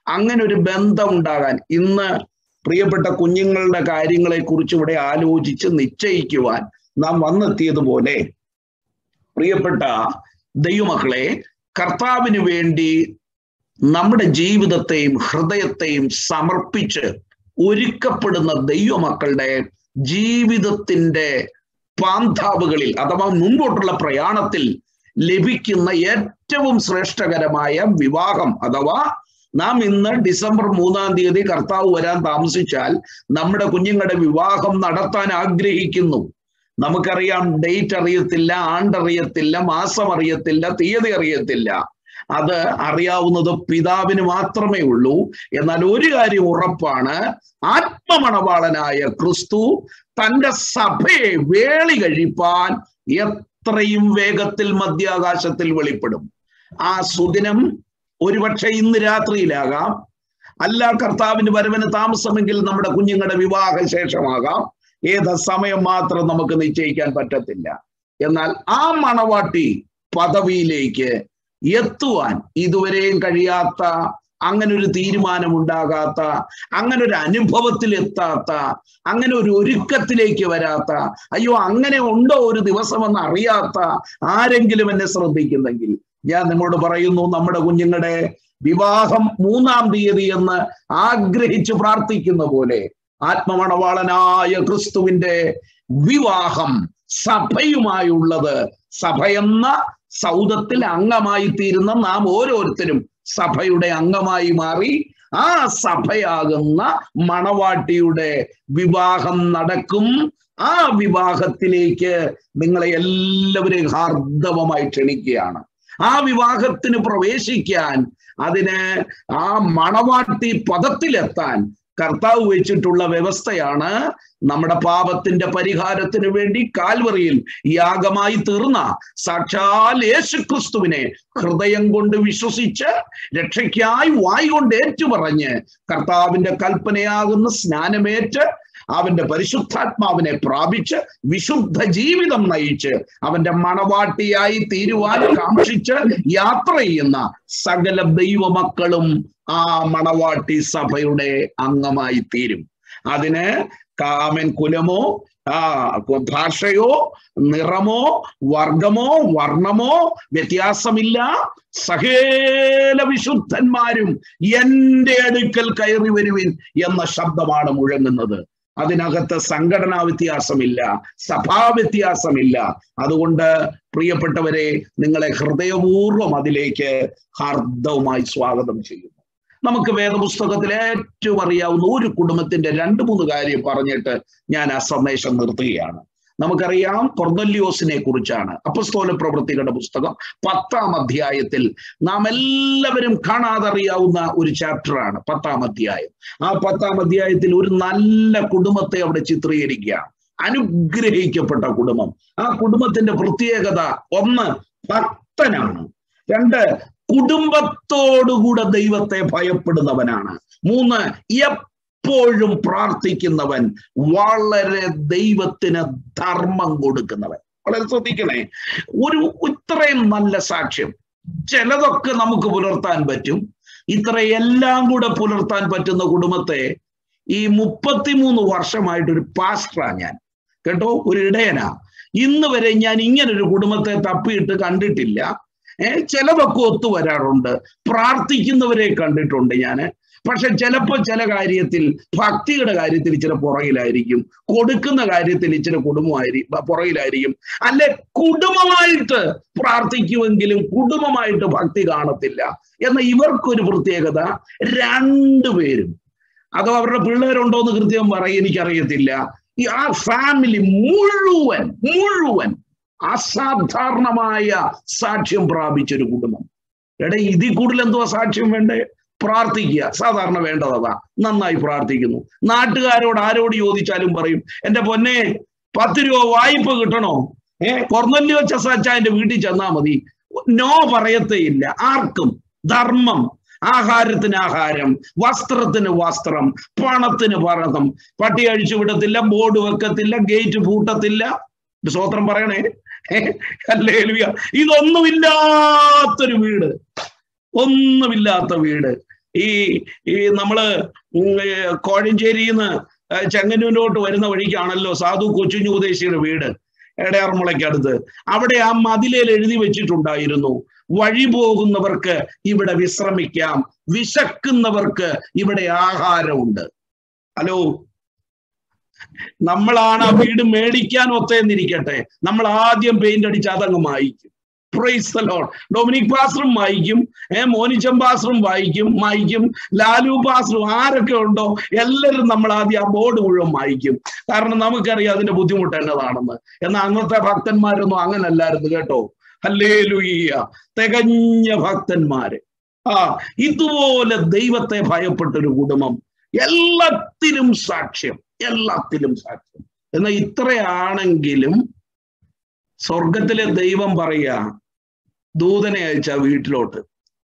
അങ്ങനെ ഒരു ബന്ധം ഉണ്ടാകാൻ ഇന്ന് പ്രിയപ്പെട്ട കുഞ്ഞുങ്ങളുടെ കാര്യങ്ങളെ കുറിച്ച് ഇവിടെ ആലോചിച്ച് നിശ്ചയിക്കുവാൻ നാം വന്നെത്തിയതുപോലെ പ്രിയപ്പെട്ട ദൈവമക്കളെ കർത്താവിന് വേണ്ടി നമ്മുടെ ജീവിതത്തെയും ഹൃദയത്തെയും സമർപ്പിച്ച് ഒരുക്കപ്പെടുന്ന ദൈവമക്കളുടെ ജീവിതത്തിന്റെ പാന്താവുകളിൽ അഥവാ മുൻപോട്ടുള്ള പ്രയാണത്തിൽ ലഭിക്കുന്ന ഏറ്റവും ശ്രേഷ്ഠകരമായ വിവാഹം അഥവാ നാം ഇന്ന് ഡിസംബർ മൂന്നാം തീയതി കർത്താവ് വരാൻ താമസിച്ചാൽ നമ്മുടെ കുഞ്ഞുങ്ങളുടെ വിവാഹം നടത്താൻ ആഗ്രഹിക്കുന്നു നമുക്കറിയാം ഡേറ്റ് അറിയത്തില്ല ആണ്ടറിയത്തില്ല മാസം അറിയത്തില്ല തീയതി അറിയത്തില്ല അത് അറിയാവുന്നത് പിതാവിന് മാത്രമേ ഉള്ളൂ എന്നാൽ ഒരു കാര്യം ഉറപ്പാണ് ആത്മമണവാളനായ ക്രിസ്തു തന്റെ സഭയെ വേളി കഴിപ്പാൻ എത്രയും വേഗത്തിൽ മധ്യാകാശത്തിൽ വെളിപ്പെടും ആ സുദിനം ഒരുപക്ഷെ ഇന്ന് രാത്രിയിലാകാം അല്ല കർത്താവിന് വരവിന് താമസമെങ്കിൽ നമ്മുടെ കുഞ്ഞുങ്ങളുടെ വിവാഹ ശേഷമാകാം ഏത് സമയം മാത്രം നമുക്ക് നിശ്ചയിക്കാൻ പറ്റത്തില്ല എന്നാൽ ആ മണവാട്ടി പദവിയിലേക്ക് എത്തുവാൻ ഇതുവരെയും കഴിയാത്ത അങ്ങനെ ഒരു തീരുമാനം ഉണ്ടാകാത്ത അങ്ങനെ ഒരു അനുഭവത്തിൽ എത്താത്ത അങ്ങനെ ഒരു ഒരുക്കത്തിലേക്ക് വരാത്ത അയ്യോ അങ്ങനെ ഉണ്ടോ ഒരു ദിവസമെന്ന് അറിയാത്ത ആരെങ്കിലും എന്നെ ശ്രദ്ധിക്കുന്നെങ്കിൽ ഞാൻ നിങ്ങളോട് പറയുന്നു നമ്മുടെ കുഞ്ഞുങ്ങളുടെ വിവാഹം മൂന്നാം തീയതി എന്ന് ആഗ്രഹിച്ച് പ്രാർത്ഥിക്കുന്ന പോലെ ആത്മമണവാളനായ ക്രിസ്തുവിന്റെ വിവാഹം സഭയുമായുള്ളത് സഭയെന്ന സൗദത്തിൽ അംഗമായി തീരുന്ന നാം ഓരോരുത്തരും സഭയുടെ അംഗമായി മാറി ആ സഭയാകുന്ന മണവാട്ടിയുടെ വിവാഹം നടക്കും ആ വിവാഹത്തിലേക്ക് നിങ്ങളെ എല്ലാവരെയും ഹാർദവമായി ക്ഷണിക്കുകയാണ് ആ വിവാഹത്തിന് പ്രവേശിക്കാൻ അതിന് ആ മണവാട്ടി പദത്തിലെത്താൻ കർത്താവ് വെച്ചിട്ടുള്ള വ്യവസ്ഥയാണ് നമ്മുടെ പാപത്തിന്റെ പരിഹാരത്തിന് വേണ്ടി കാൽവറിയിൽ യാഗമായി തീർന്ന സാക്ഷാൽ യേശുക്രിസ്തുവിനെ ഹൃദയം കൊണ്ട് വിശ്വസിച്ച് രക്ഷയ്ക്കായി വായി കൊണ്ട് ഏറ്റുപറഞ്ഞ് കർത്താവിന്റെ കൽപ്പനയാകുന്ന സ്നാനമേറ്റ് അവന്റെ പരിശുദ്ധാത്മാവിനെ പ്രാപിച്ച് വിശുദ്ധ ജീവിതം നയിച്ച് അവന്റെ മണവാട്ടിയായി തീരുവാൻ കാക്ഷിച്ച് യാത്ര ചെയ്യുന്ന സകല ദൈവമക്കളും ആ മണവാട്ടി സഭയുടെ അംഗമായി തീരും അതിന് കാമൻ കുലമോ ആ ഭാഷയോ നിറമോ വർഗമോ വർണ്ണമോ വ്യത്യാസമില്ല സകല വിശുദ്ധന്മാരും എന്റെ അടുക്കൽ കയറി വരുവിൻ എന്ന ശബ്ദമാണ് മുഴങ്ങുന്നത് അതിനകത്ത് സംഘടനാ വ്യത്യാസമില്ല സഭാ വ്യത്യാസമില്ല അതുകൊണ്ട് പ്രിയപ്പെട്ടവരെ നിങ്ങളെ ഹൃദയപൂർവ്വം അതിലേക്ക് ഹാർദവുമായി സ്വാഗതം ചെയ്യുന്നു നമുക്ക് വേദപുസ്തകത്തിൽ ഏറ്റവും അറിയാവുന്ന ഒരു കുടുംബത്തിന്റെ രണ്ട് മൂന്ന് കാര്യം പറഞ്ഞിട്ട് ഞാൻ ആ സന്ദേശം നിർത്തുകയാണ് നമുക്കറിയാം കൊർന്നല്യോസിനെ കുറിച്ചാണ് അപ്പസ്തോല പ്രവൃത്തികളുടെ പുസ്തകം പത്താം അധ്യായത്തിൽ നാം എല്ലാവരും കാണാതറിയാവുന്ന ഒരു ചാപ്റ്ററാണ് പത്താം അധ്യായം ആ പത്താം അധ്യായത്തിൽ ഒരു നല്ല കുടുംബത്തെ അവിടെ ചിത്രീകരിക്കുകയാണ് അനുഗ്രഹിക്കപ്പെട്ട കുടുംബം ആ കുടുംബത്തിന്റെ പ്രത്യേകത ഒന്ന് ഭക്തനാണ് രണ്ട് കുടുംബത്തോടുകൂടെ ദൈവത്തെ ഭയപ്പെടുന്നവനാണ് മൂന്ന് എപ്പോഴും പ്രാർത്ഥിക്കുന്നവൻ വളരെ ദൈവത്തിന് ധർമ്മം കൊടുക്കുന്നവൻ വളരെ ശ്രദ്ധിക്കണേ ഒരു ഇത്രയും നല്ല സാക്ഷ്യം ചിലതൊക്കെ നമുക്ക് പുലർത്താൻ പറ്റും ഇത്രയെല്ലാം കൂടെ പുലർത്താൻ പറ്റുന്ന കുടുംബത്തെ ഈ മുപ്പത്തിമൂന്ന് വർഷമായിട്ട് ഒരു പാസ്റ്ററാ ഞാൻ കേട്ടോ ഒരു ഇടയനാ ഇന്ന് വരെ ഞാൻ ഇങ്ങനെ ഒരു കുടുംബത്തെ തപ്പിയിട്ട് കണ്ടിട്ടില്ല ഏഹ് ചിലതൊക്കെ ഒത്തുവരാറുണ്ട് പ്രാർത്ഥിക്കുന്നവരെ കണ്ടിട്ടുണ്ട് ഞാൻ പക്ഷെ ചിലപ്പോൾ ചില കാര്യത്തിൽ ഭക്തിയുടെ കാര്യത്തിൽ ഇച്ചിരി പുറകിലായിരിക്കും കൊടുക്കുന്ന കാര്യത്തിൽ ഇച്ചിരി കുടുംബമായിരിക്കും പുറകിലായിരിക്കും അല്ലെ കുടുംബമായിട്ട് പ്രാർത്ഥിക്കുമെങ്കിലും കുടുംബമായിട്ട് ഭക്തി കാണത്തില്ല എന്ന ഇവർക്കൊരു പ്രത്യേകത രണ്ടുപേരും അതോ അവരുടെ പിള്ളേരുണ്ടോ എന്ന് കൃത്യം പറയും എനിക്കറിയത്തില്ല ഈ ആ ഫാമിലി മുഴുവൻ മുഴുവൻ അസാധാരണമായ സാക്ഷ്യം പ്രാപിച്ചൊരു കുടുംബം എടാ ഇതിൽ കൂടുതൽ എന്തുവാ സാക്ഷ്യം വേണ്ടേ പ്രാർത്ഥിക്കുക സാധാരണ വേണ്ടത് അതാ നന്നായി പ്രാർത്ഥിക്കുന്നു നാട്ടുകാരോട് ആരോട് ചോദിച്ചാലും പറയും എന്റെ പൊന്നെ പത്ത് രൂപ വായ്പ കിട്ടണോ ഏ കൊർന്നല്ലി വെച്ച സച്ചാന്റെ വീട്ടിൽ ചെന്നാ മതി നോ പറയത്തേയില്ല ആർക്കും ധർമ്മം ആഹാരത്തിന് ആഹാരം വസ്ത്രത്തിന് വസ്ത്രം പണത്തിന് പണം പട്ടി അഴിച്ചു വിടത്തില്ല ബോർഡ് വെക്കത്തില്ല ഗേറ്റ് പൂട്ടത്തില്ല സ്വോത്രം പറയണേ അല്ലേലുയ ഇതൊന്നുമില്ലാത്തൊരു വീട് ഒന്നുമില്ലാത്ത വീട് ഈ ഈ നമ്മള് കോഴഞ്ചേരിന്ന് ചെങ്ങന്നൂരിലോട്ട് വരുന്ന വഴിക്കാണല്ലോ സാധു കൊച്ചുഞ്ഞു ഉപദേശിയുടെ വീട് എടയാർമുളയ്ക്കടുത്ത് അവിടെ ആ മതിലേൽ എഴുതി വെച്ചിട്ടുണ്ടായിരുന്നു വഴി പോകുന്നവർക്ക് ഇവിടെ വിശ്രമിക്കാം വിശക്കുന്നവർക്ക് ഇവിടെ ആഹാരമുണ്ട് ഹലോ നമ്മളാണ് ആ വീട് മേടിക്കാൻ ഒത്തേന്നിരിക്കട്ടെ നമ്മൾ ആദ്യം പെയിന്റ് അടിച്ച് അതങ്ങ് വായിക്കും പ്രൈസ് ദ ലോർഡ് ഡൊമിനിക് പാസ്റ്ററും വായിക്കും ഏ മോനിച്ചം പാസ്റ്ററും വായിക്കും വായിക്കും ലാലു പാസ്റ്ററും ആരൊക്കെ ഉണ്ടോ എല്ലാവരും നമ്മൾ ആദ്യം ആ ബോർഡ് മുഴുവൻ വായിക്കും കാരണം നമുക്കറിയാം അതിന്റെ ബുദ്ധിമുട്ട് എന്നതാണെന്ന് എന്നാൽ അന്നത്തെ ഭക്തന്മാരൊന്നും അങ്ങനല്ലായിരുന്നു കേട്ടോ അല്ലേ ലുയ്യ തികഞ്ഞ ഭക്തന്മാര് ആ ഇതുപോലെ ദൈവത്തെ ഭയപ്പെട്ടൊരു കുടുംബം എല്ലാത്തിലും സാക്ഷ്യം എല്ലാത്തിലും സാക്ഷ്യം എന്നാൽ ഇത്രയാണെങ്കിലും സ്വർഗത്തിലെ ദൈവം പറയുക ദൂതനെ അയച്ച വീട്ടിലോട്ട്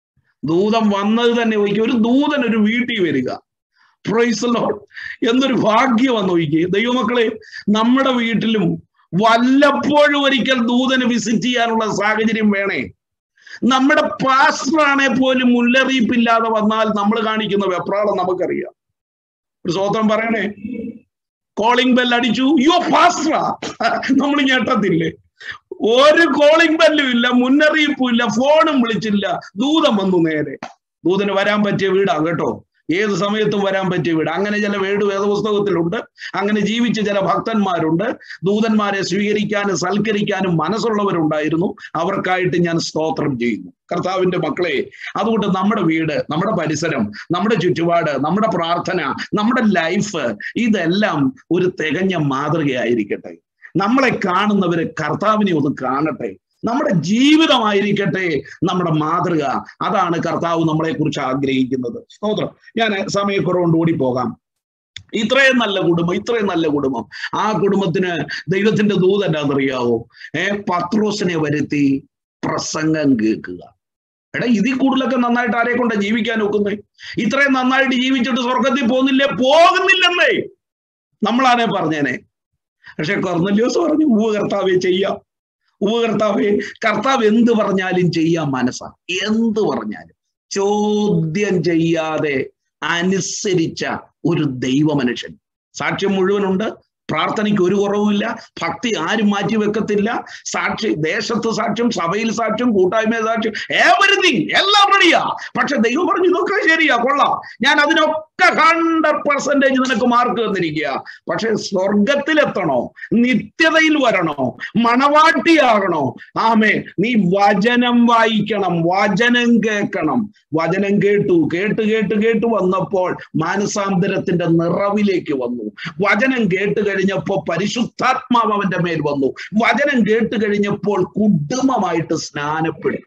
ദൂതൻ വന്നത് തന്നെ നോക്കി ഒരു ദൂതൻ ഒരു വീട്ടിൽ വരിക പ്രൈസലോ എന്നൊരു ഭാഗ്യം വന്ന് നോക്കി ദൈവമക്കളെ നമ്മുടെ വീട്ടിലും വല്ലപ്പോഴും ഒരിക്കൽ ദൂതന് വിസിറ്റ് ചെയ്യാനുള്ള സാഹചര്യം വേണേ നമ്മുടെ പാസ്റ്ററാണെ പോലും മുന്നറിയിപ്പില്ലാതെ വന്നാൽ നമ്മൾ കാണിക്കുന്ന വെപ്രാളം നമുക്കറിയാം ഒരു സ്വതന്ത്രം പറയണേ കോളിംഗ് ബെൽ അടിച്ചു യോ പാസ്റ്ററാ നമ്മൾ ഞെട്ടത്തില്ലേ ഒരു കോളിംഗ് ബെല്ലും ഇല്ല മുന്നറിയിപ്പും ഇല്ല ഫോണും വിളിച്ചില്ല ദൂതം വന്നു നേരെ ദൂതന് വരാൻ പറ്റിയ വീടാ കേട്ടോ ഏത് സമയത്തും വരാൻ പറ്റിയ വീട് അങ്ങനെ ചില വീട് വേദപുസ്തകത്തിലുണ്ട് അങ്ങനെ ജീവിച്ച ചില ഭക്തന്മാരുണ്ട് ദൂതന്മാരെ സ്വീകരിക്കാനും സൽക്കരിക്കാനും മനസ്സുള്ളവരുണ്ടായിരുന്നു അവർക്കായിട്ട് ഞാൻ സ്തോത്രം ചെയ്യുന്നു കർത്താവിന്റെ മക്കളെ അതുകൊണ്ട് നമ്മുടെ വീട് നമ്മുടെ പരിസരം നമ്മുടെ ചുറ്റുപാട് നമ്മുടെ പ്രാർത്ഥന നമ്മുടെ ലൈഫ് ഇതെല്ലാം ഒരു തികഞ്ഞ മാതൃകയായിരിക്കട്ടെ നമ്മളെ കാണുന്നവര് കർത്താവിനെ ഒന്ന് കാണട്ടെ നമ്മുടെ ജീവിതമായിരിക്കട്ടെ നമ്മുടെ മാതൃക അതാണ് കർത്താവ് നമ്മളെ കുറിച്ച് ആഗ്രഹിക്കുന്നത് സ്തോത്രം ഞാൻ സമയക്കുറവുകൊണ്ട് ഓടി പോകാം ഇത്രയും നല്ല കുടുംബം ഇത്രയും നല്ല കുടുംബം ആ കുടുംബത്തിന് ദൈവത്തിന്റെ ദൂത് എന്താണെന്നറിയാവോ ഏ പത്രോസിനെ വരുത്തി പ്രസംഗം കേൾക്കുക എടാ ഇതിൽ കൂടുതലൊക്കെ നന്നായിട്ട് ആരെ കൊണ്ടാ ജീവിക്കാൻ ഒക്കുന്നേ ഇത്രയും നന്നായിട്ട് ജീവിച്ചിട്ട് സ്വർഗത്തിൽ പോകുന്നില്ലേ പോകുന്നില്ലെന്നേ നമ്മളാണെ പറഞ്ഞേനെ പക്ഷെ കൊർന്നല്യോസ് പറഞ്ഞു ഉവ്വ് കർത്താവെ ചെയ്യാം ഉവ്വ് കർത്താവെ കർത്താവ് എന്ത് പറഞ്ഞാലും ചെയ്യാൻ മനസ്സാ എന്ത് പറഞ്ഞാലും ചോദ്യം ചെയ്യാതെ അനുസരിച്ച ഒരു ദൈവ മനുഷ്യൻ സാക്ഷ്യം മുഴുവനുണ്ട് പ്രാർത്ഥനയ്ക്ക് ഒരു കുറവുമില്ല ഭക്തി ആരും മാറ്റി വെക്കത്തില്ല സാക്ഷി ദേശത്ത് സാക്ഷ്യം സഭയിൽ സാക്ഷ്യം കൂട്ടായ്മ സാക്ഷ്യം എവരിതിങ് എല്ലാം റെഡിയാ പക്ഷെ ദൈവം പറഞ്ഞു ഇതൊക്കെ ശരിയാ കൊള്ളാം ഞാൻ അതിനൊക്കെ ഹൺഡ്രഡ് പെർസെന്റേജ് നിനക്ക് മാർക്ക് തന്നിരിക്കുക പക്ഷെ സ്വർഗത്തിലെത്തണോ നിത്യതയിൽ വരണോ മണവാട്ടിയാകണോ ആമേ നീ വചനം വായിക്കണം വചനം കേൾക്കണം വചനം കേട്ടു കേട്ട് കേട്ട് കേട്ട് വന്നപ്പോൾ മാനസാന്തരത്തിന്റെ നിറവിലേക്ക് വന്നു വചനം കേട്ട് കഴിഞ്ഞപ്പോ പരിശുദ്ധാത്മാവ് അവന്റെ മേൽ വന്നു വചനം കേട്ട് കഴിഞ്ഞപ്പോൾ കുടുംബമായിട്ട് സ്നാനപ്പെട്ടു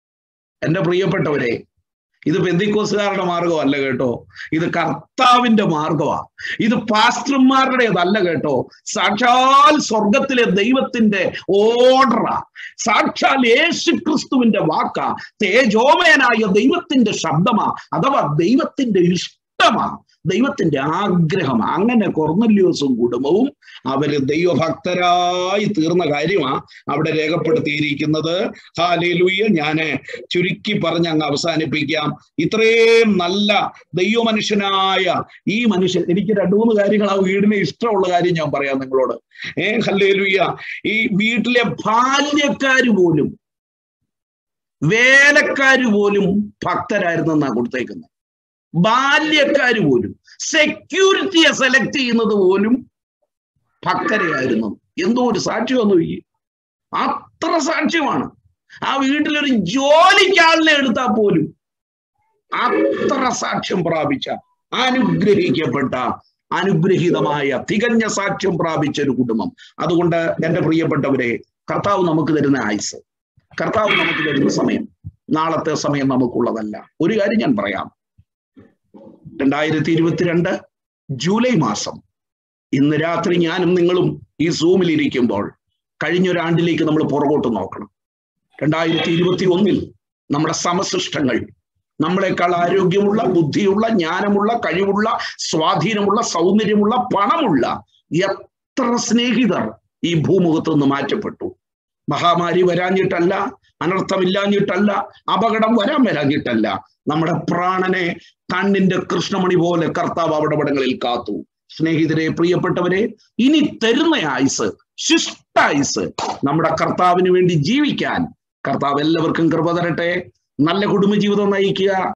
എന്റെ പ്രിയപ്പെട്ടവരെ ഇത് പെന്തിക്കോസുകാരുടെ മാർഗമല്ല കേട്ടോ ഇത് കർത്താവിന്റെ മാർഗമാണ് ഇത് പാസ്റ്റർമാരുടേതല്ല കേട്ടോ സാക്ഷാൽ സ്വർഗത്തിലെ ദൈവത്തിന്റെ ഓർഡറാ സാക്ഷാൽ യേശു ക്രിസ്തുവിന്റെ വാക്കാ തേജോമയനായ ദൈവത്തിന്റെ ശബ്ദമാ അഥവാ ദൈവത്തിന്റെ ഇഷ്ടമാ ദൈവത്തിന്റെ ആഗ്രഹം അങ്ങനെ കൊർന്നല്യോസും കുടുംബവും അവര് ദൈവഭക്തരായി തീർന്ന കാര്യമാ അവിടെ രേഖപ്പെടുത്തിയിരിക്കുന്നത് ഹാലേലൂയ ഞാന് ചുരുക്കി പറഞ്ഞ് അങ്ങ് അവസാനിപ്പിക്കാം ഇത്രയും നല്ല ദൈവമനുഷ്യനായ ഈ മനുഷ്യൻ എനിക്ക് രണ്ടു മൂന്ന് കാര്യങ്ങൾ ആ വീടിന് ഇഷ്ടമുള്ള കാര്യം ഞാൻ പറയാം നിങ്ങളോട് ഏ ഹല്ലേലൂയ ഈ വീട്ടിലെ ബാല്യക്കാര് പോലും വേലക്കാര് പോലും ഭക്തരായിരുന്നെന്നാ കൊടുത്തേക്കുന്നത് ബാല്യക്കാര് പോലും സെക്യൂരിറ്റിയെ സെലക്ട് ചെയ്യുന്നത് പോലും ഭക്തരെയായിരുന്നു എന്തോ ഒരു സാക്ഷ്യം ഈ അത്ര സാക്ഷ്യമാണ് ആ വീട്ടിലൊരു ജോലിക്കാളിനെ എടുത്താൽ പോലും അത്ര സാക്ഷ്യം പ്രാപിച്ച അനുഗ്രഹിക്കപ്പെട്ട അനുഗ്രഹീതമായ തികഞ്ഞ സാക്ഷ്യം പ്രാപിച്ച ഒരു കുടുംബം അതുകൊണ്ട് എൻ്റെ പ്രിയപ്പെട്ടവരെ കർത്താവ് നമുക്ക് തരുന്ന ആയുസ് കർത്താവ് നമുക്ക് തരുന്ന സമയം നാളത്തെ സമയം നമുക്കുള്ളതല്ല ഒരു കാര്യം ഞാൻ പറയാം രണ്ടായിരത്തി ഇരുപത്തിരണ്ട് ജൂലൈ മാസം ഇന്ന് രാത്രി ഞാനും നിങ്ങളും ഈ സൂമിൽ ഇരിക്കുമ്പോൾ കഴിഞ്ഞൊരാണ്ടിലേക്ക് നമ്മൾ പുറകോട്ട് നോക്കണം രണ്ടായിരത്തി ഇരുപത്തി ഒന്നിൽ നമ്മുടെ സമസൃഷ്ടങ്ങൾ നമ്മളെക്കാൾ ആരോഗ്യമുള്ള ബുദ്ധിയുള്ള ജ്ഞാനമുള്ള കഴിവുള്ള സ്വാധീനമുള്ള സൗന്ദര്യമുള്ള പണമുള്ള എത്ര സ്നേഹിതർ ഈ ഭൂമുഖത്ത് നിന്ന് മാറ്റപ്പെട്ടു മഹാമാരി വരാഞ്ഞിട്ടല്ല അനർത്ഥമില്ലാഞ്ഞിട്ടല്ല അപകടം വരാൻ വരാഞ്ഞിട്ടല്ല നമ്മുടെ പ്രാണനെ കണ്ണിന്റെ കൃഷ്ണമണി പോലെ കർത്താവ് അവിടപടങ്ങളിൽ കാത്തു സ്നേഹിതരെ പ്രിയപ്പെട്ടവരെ ഇനി തരുന്ന ആയുസ് ശിഷ്ടായുസ് നമ്മുടെ കർത്താവിന് വേണ്ടി ജീവിക്കാൻ കർത്താവ് എല്ലാവർക്കും കൃപ തരട്ടെ നല്ല കുടുംബജീവിതം നയിക്കുക